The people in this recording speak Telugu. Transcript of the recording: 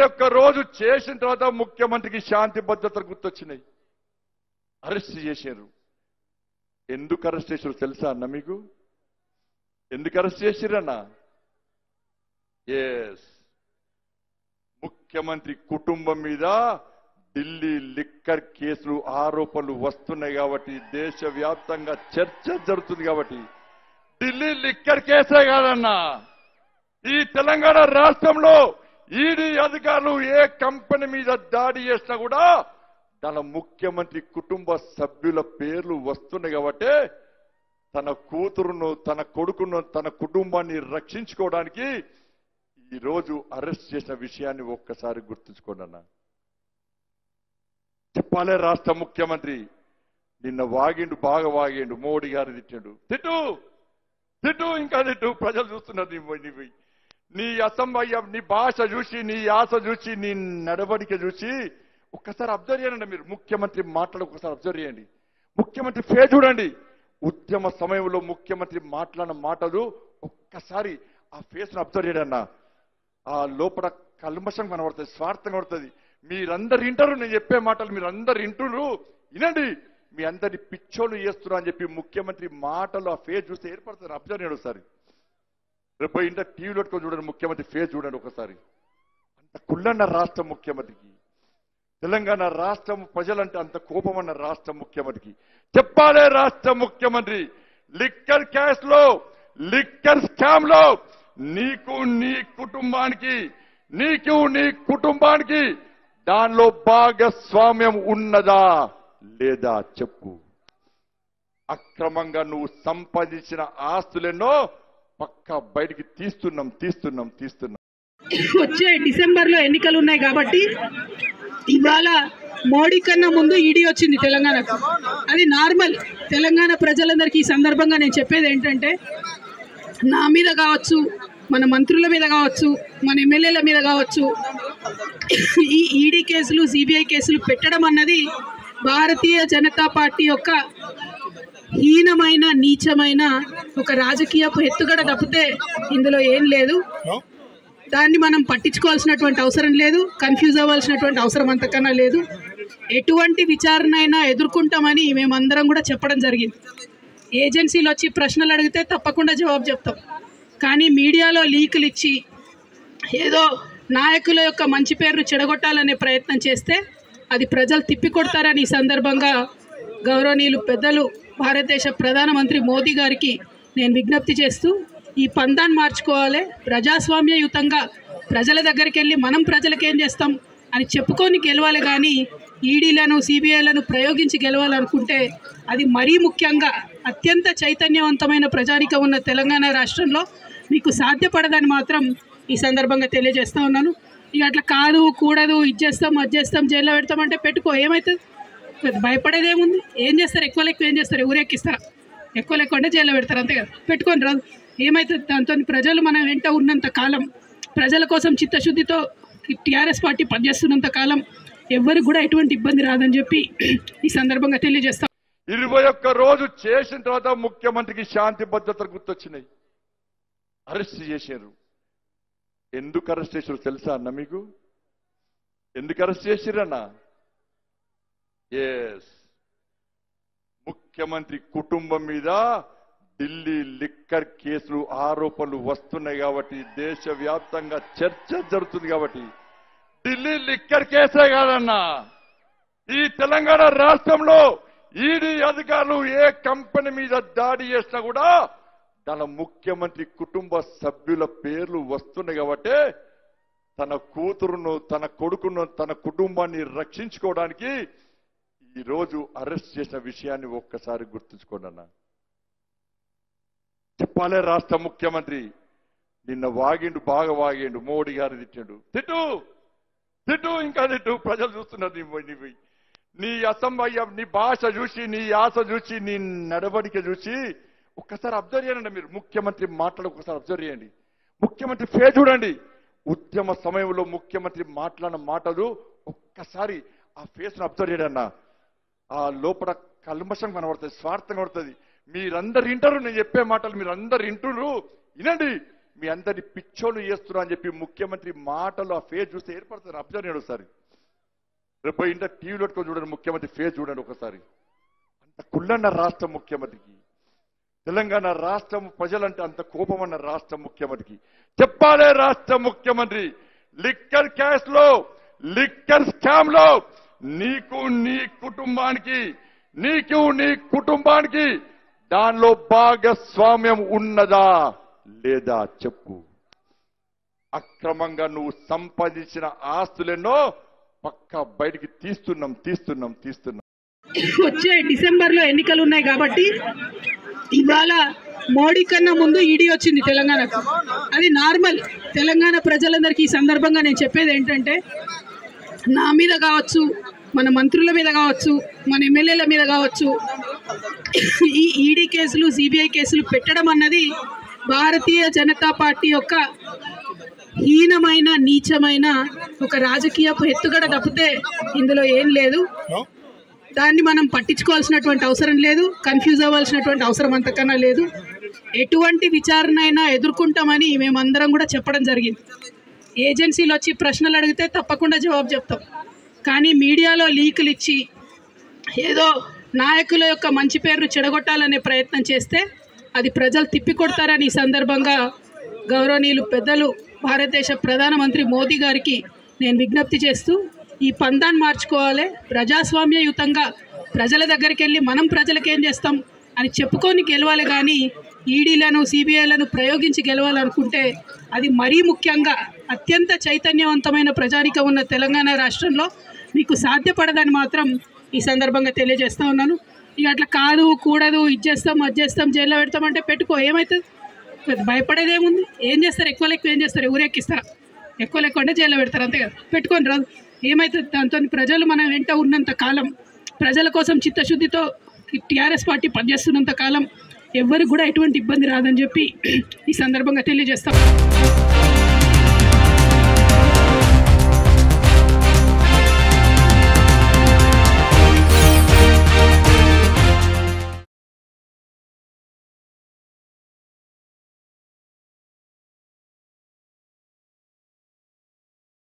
ఒక్క రోజు చేసిన తర్వాత ముఖ్యమంత్రికి శాంతి భద్రతలు గుర్తొచ్చినాయి అరెస్ట్ చేశారు ఎందుకు అరెస్ట్ చేశారు తెలుసా అన్న మీకు ఎందుకు అరెస్ట్ చేసిరన్న ఎస్ ముఖ్యమంత్రి కుటుంబం మీద ఢిల్లీ లిక్కర్ కేసులు ఆరోపణలు వస్తున్నాయి కాబట్టి దేశవ్యాప్తంగా చర్చ జరుగుతుంది కాబట్టి ఢిల్లీ లిక్కర్ కేసే కాదన్నా ఈ తెలంగాణ రాష్ట్రంలో ఈడీ అధికారులు ఏ కంపెనీ మీద దాడి చేసినా కూడా తన ముఖ్యమంత్రి కుటుంబ సభ్యుల పేర్లు వస్తున్నాయి కాబట్టి తన కూతురును తన కొడుకును తన కుటుంబాన్ని రక్షించుకోవడానికి ఈ రోజు అరెస్ట్ చేసిన విషయాన్ని ఒక్కసారి గుర్తుంచుకోండి అన్న చెప్పాలే రాష్ట్ర ముఖ్యమంత్రి నిన్న వాగిండు బాగా వాగిండు మోడీ గారు తిట్టాడు తిట్టు తిట్టు ఇంకా తిట్టు ప్రజలు చూస్తున్నారు నీ నీ- నీ అసంభయ్య నీ భాష చూసి నీ యాస చూసి నీ నడవడిక చూసి ఒక్కసారి అబ్జర్వ్ చేయండి మీరు ముఖ్యమంత్రి మాటలు ఒకసారి అబ్జర్వ్ చేయండి ముఖ్యమంత్రి ఫే చూడండి ఉద్యమ సమయంలో ముఖ్యమంత్రి మాట్లాడిన మాటలు ఒక్కసారి ఆ ఫేస్ ను అబ్జర్వ్ చేయండి అన్న ఆ లోపల కల్మషం కనబడుతుంది స్వార్థం కనబడుతుంది మీరందరు వింటారు నేను చెప్పే మాటలు మీరు అందరు వింటున్నారు వినండి మీ అందరి పిచ్చోళ్ళు చేస్తున్నారు అని చెప్పి ముఖ్యమంత్రి మాటలు ఆ ఫేస్ చూస్తే ఏర్పడుతుంది అబ్జర్వ్ చేయండి ఒకసారి రేపు ఇంట టీవీలో పెట్టుకొని చూడండి ముఖ్యమంత్రి ఫేస్ చూడండి ఒకసారి అంత కుళ్ళన్న రాష్ట్ర ముఖ్యమంత్రికి తెలంగాణ రాష్ట్రం ప్రజలంటే అంత కోపం అన్న రాష్ట్ర ముఖ్యమంత్రికి చెప్పాలే రాష్ట్ర ముఖ్యమంత్రి లిక్కర్ క్యాష్ లో లిక్కర్ స్కామ్ లో నీకు నీ కుటుంబానికి నీకు నీ కుటుంబానికి దానిలో భాగస్వామ్యం ఉన్నదా లేదా చెప్పు అక్రమంగా నువ్వు సంపాదించిన ఆస్తులెన్నో పక్క బయటికి తీస్తున్నాం తీస్తున్నాం తీస్తున్నాం వచ్చే డిసెంబర్ లో ఎన్నికలు ఉన్నాయి కాబట్టి ఇవాళ మోడీ కన్నా ముందు ఈడీ వచ్చింది తెలంగాణకు అది నార్మల్ తెలంగాణ ప్రజలందరికీ ఈ సందర్భంగా నేను చెప్పేది ఏంటంటే నా మీద కావచ్చు మన మంత్రుల మీద కావచ్చు మన ఎమ్మెల్యేల మీద కావచ్చు ఈ ఈడీ కేసులు సిబిఐ కేసులు పెట్టడం అన్నది భారతీయ జనతా పార్టీ యొక్క హీనమైన నీచమైన ఒక రాజకీయపు ఎత్తుగడ తప్పితే ఇందులో ఏం లేదు దాన్ని మనం పట్టించుకోవాల్సినటువంటి అవసరం లేదు కన్ఫ్యూజ్ అవ్వాల్సినటువంటి అవసరం అంతకన్నా లేదు ఎటువంటి విచారణ అయినా ఎదుర్కొంటామని మేమందరం కూడా చెప్పడం జరిగింది ఏజెన్సీలు వచ్చి ప్రశ్నలు అడిగితే తప్పకుండా జవాబు చెప్తాం కానీ మీడియాలో లీకులు ఇచ్చి ఏదో నాయకుల యొక్క మంచి పేరును చెడగొట్టాలనే ప్రయత్నం చేస్తే అది ప్రజలు తిప్పికొడతారని ఈ సందర్భంగా గౌరవనీయులు పెద్దలు భారతదేశ ప్రధానమంత్రి మోదీ గారికి నేను విజ్ఞప్తి చేస్తూ ఈ పందాన్ని మార్చుకోవాలి ప్రజాస్వామ్యయుతంగా ప్రజల దగ్గరికి వెళ్ళి మనం ప్రజలకు ఏం చేస్తాం అని చెప్పుకొని గెలవాలి కానీ ఈడీలను సిబిఐలను ప్రయోగించి గెలవాలనుకుంటే అది మరీ ముఖ్యంగా అత్యంత చైతన్యవంతమైన ప్రజానికం ఉన్న తెలంగాణ రాష్ట్రంలో మీకు సాధ్యపడదని మాత్రం ఈ సందర్భంగా తెలియజేస్తా ఉన్నాను ఇక అట్లా కాదు కూడదు ఇది చేస్తాం అది చేస్తాం జైల్లో పెడతామంటే పెట్టుకో ఏమవుతుంది కొద్ది భయపడేది ఏముంది ఏం చేస్తారు ఎక్కువ ఎక్కువ ఏం చేస్తారు ఊరేకిస్తారా ఎక్కువ ఎక్కువ అంటే జైల్లో పెడతారు అంతే కదా పెట్టుకొని రాదు ఏమవుతుంది దాంతో ప్రజలు మన వెంట ఉన్నంత కాలం ప్రజల కోసం చిత్తశుద్ధితో టీఆర్ఎస్ పార్టీ పనిచేస్తున్నంత కాలం ఎవరికి కూడా ఎటువంటి ఇబ్బంది రాదని చెప్పి ఈ సందర్భంగా తెలియజేస్తాం ఇరవై ఒక్క రోజు చేసిన తర్వాత ముఖ్యమంత్రికి శాంతి భద్రతలు గుర్తొచ్చినాయి అరెస్ట్ చేశారు ఎందుకు అరెస్ట్ చేశారు తెలుసా అన్న మీకు ఎందుకు అరెస్ట్ చేసిరన్న ఎస్ ముఖ్యమంత్రి కుటుంబం మీద ఢిల్లీ లిక్కర్ కేసులు ఆరోపణలు వస్తున్నాయి కాబట్టి దేశవ్యాప్తంగా చర్చ జరుగుతుంది కాబట్టి ఢిల్లీ లిక్కర్ కేసే కాదన్నా ఈ తెలంగాణ రాష్ట్రంలో ఈడీ అధికారులు ఏ కంపెనీ మీద దాడి చేసినా కూడా తన ముఖ్యమంత్రి కుటుంబ సభ్యుల పేర్లు వస్తున్నాయి కాబట్టి తన కూతురును తన కొడుకును తన కుటుంబాన్ని రక్షించుకోవడానికి ఈ రోజు అరెస్ట్ చేసిన విషయాన్ని ఒక్కసారి గుర్తుంచుకోండి అన్న చెప్పాలే రాష్ట్ర ముఖ్యమంత్రి నిన్న వాగిండు బాగా వాగిండు మోడీ గారు తిట్టాడు తిట్టు తిట్టు ఇంకా తిట్టు ప్రజలు చూస్తున్నారు నీ నీ- నీ అసంభయ్య నీ భాష చూసి నీ యాస చూసి నీ నడవడిక చూసి ఒక్కసారి అబ్జర్వ్ చేయండి మీరు ముఖ్యమంత్రి మాటలు ఒకసారి అబ్జర్వ్ చేయండి ముఖ్యమంత్రి ఫే చూడండి ఉద్యమ సమయంలో ముఖ్యమంత్రి మాట్లాడిన మాటలు ఒక్కసారి ఆ ఫేస్ ను అబ్జర్వ్ చేయండి అన్న ఆ లోపల కల్మషం కనబడుతుంది స్వార్థం కనబడుతుంది మీరందరు వింటారు నేను చెప్పే మాటలు మీరందరు వింటున్నారు వినండి మీ అందరిని పిచ్చోళ్ళు చేస్తున్నా అని చెప్పి ముఖ్యమంత్రి మాటలు ఆ ఫేస్ చూస్తే ఏర్పడుతుంది అబ్జర్వ్ చేయండి ఒకసారి రేపు ఇంత టీవీలో పెట్టుకొని చూడండి ముఖ్యమంత్రి ఫేస్ చూడండి ఒకసారి అంత కుళ్ళన్న రాష్ట్ర ముఖ్యమంత్రికి తెలంగాణ రాష్ట్రం ప్రజలంటే అంత కోపం అన్న రాష్ట్ర ముఖ్యమంత్రికి చెప్పాలే రాష్ట్ర ముఖ్యమంత్రి లిక్కర్ క్యాష్ లో లిక్కర్ స్కామ్ లో నీకు నీ కుటుంబానికి నీకు నీ కుటుంబానికి దానిలో భాగస్వామ్యం ఉన్నదా లేదా చెప్పు అక్రమంగా నువ్వు సంపాదించిన ఆస్తులెన్నో పక్క బయటికి తీస్తున్నాం తీస్తున్నాం తీస్తున్నాం వచ్చే డిసెంబర్ లో ఎన్నికలు ఉన్నాయి కాబట్టి ఇవాళ మోడీ కన్నా ముందు ఈడీ వచ్చింది తెలంగాణకు అది నార్మల్ తెలంగాణ ప్రజలందరికీ ఈ సందర్భంగా నేను చెప్పేది ఏంటంటే నా మీద కావచ్చు మన మంత్రుల మీద కావచ్చు మన ఎమ్మెల్యేల మీద కావచ్చు ఈ ఈడీ కేసులు సిబిఐ కేసులు పెట్టడం అన్నది భారతీయ జనతా పార్టీ యొక్క హీనమైన నీచమైన ఒక రాజకీయపు ఎత్తుగడ తప్పితే ఇందులో ఏం లేదు దాన్ని మనం పట్టించుకోవాల్సినటువంటి అవసరం లేదు కన్ఫ్యూజ్ అవ్వాల్సినటువంటి అవసరం అంతకన్నా లేదు ఎటువంటి విచారణ అయినా ఎదుర్కొంటామని మేమందరం కూడా చెప్పడం జరిగింది ఏజెన్సీలు వచ్చి ప్రశ్నలు అడిగితే తప్పకుండా జవాబు చెప్తాం కానీ మీడియాలో లీకులు ఇచ్చి ఏదో నాయకుల యొక్క మంచి పేరును చెడగొట్టాలనే ప్రయత్నం చేస్తే అది ప్రజలు తిప్పికొడతారని ఈ సందర్భంగా గౌరవనీయులు పెద్దలు భారతదేశ ప్రధానమంత్రి మోదీ గారికి నేను విజ్ఞప్తి చేస్తూ ఈ పందాన్ని మార్చుకోవాలి ప్రజాస్వామ్యయుతంగా ప్రజల దగ్గరికి వెళ్ళి మనం ప్రజలకు ఏం చేస్తాం అని చెప్పుకొని గెలవాలి కానీ ఈడీలను సిబిఐలను ప్రయోగించి గెలవాలనుకుంటే అది మరీ ముఖ్యంగా అత్యంత చైతన్యవంతమైన ప్రజానికం ఉన్న తెలంగాణ రాష్ట్రంలో మీకు సాధ్యపడదని మాత్రం ఈ సందర్భంగా తెలియజేస్తా ఉన్నాను ఇక అట్లా కాదు కూడదు ఇది చేస్తాం అది చేస్తాం జైల్లో పెడతామంటే పెట్టుకో ఏమవుతుంది పెద్ద భయపడేది ఏముంది ఏం చేస్తారు ఎక్కువ ఎక్కువ ఏం చేస్తారు ఊరెక్కిస్తారా ఎక్కువ ఎక్కువ అంటే జైల్లో పెడతారు అంతే కదా పెట్టుకొని రాదు ఏమవుతుంది దాంతో ప్రజలు మన వెంట ఉన్నంత కాలం ప్రజల కోసం చిత్తశుద్ధితో టీఆర్ఎస్ పార్టీ పనిచేస్తున్నంత కాలం ఎవరికి కూడా ఎటువంటి ఇబ్బంది రాదని చెప్పి ఈ సందర్భంగా తెలియజేస్తాం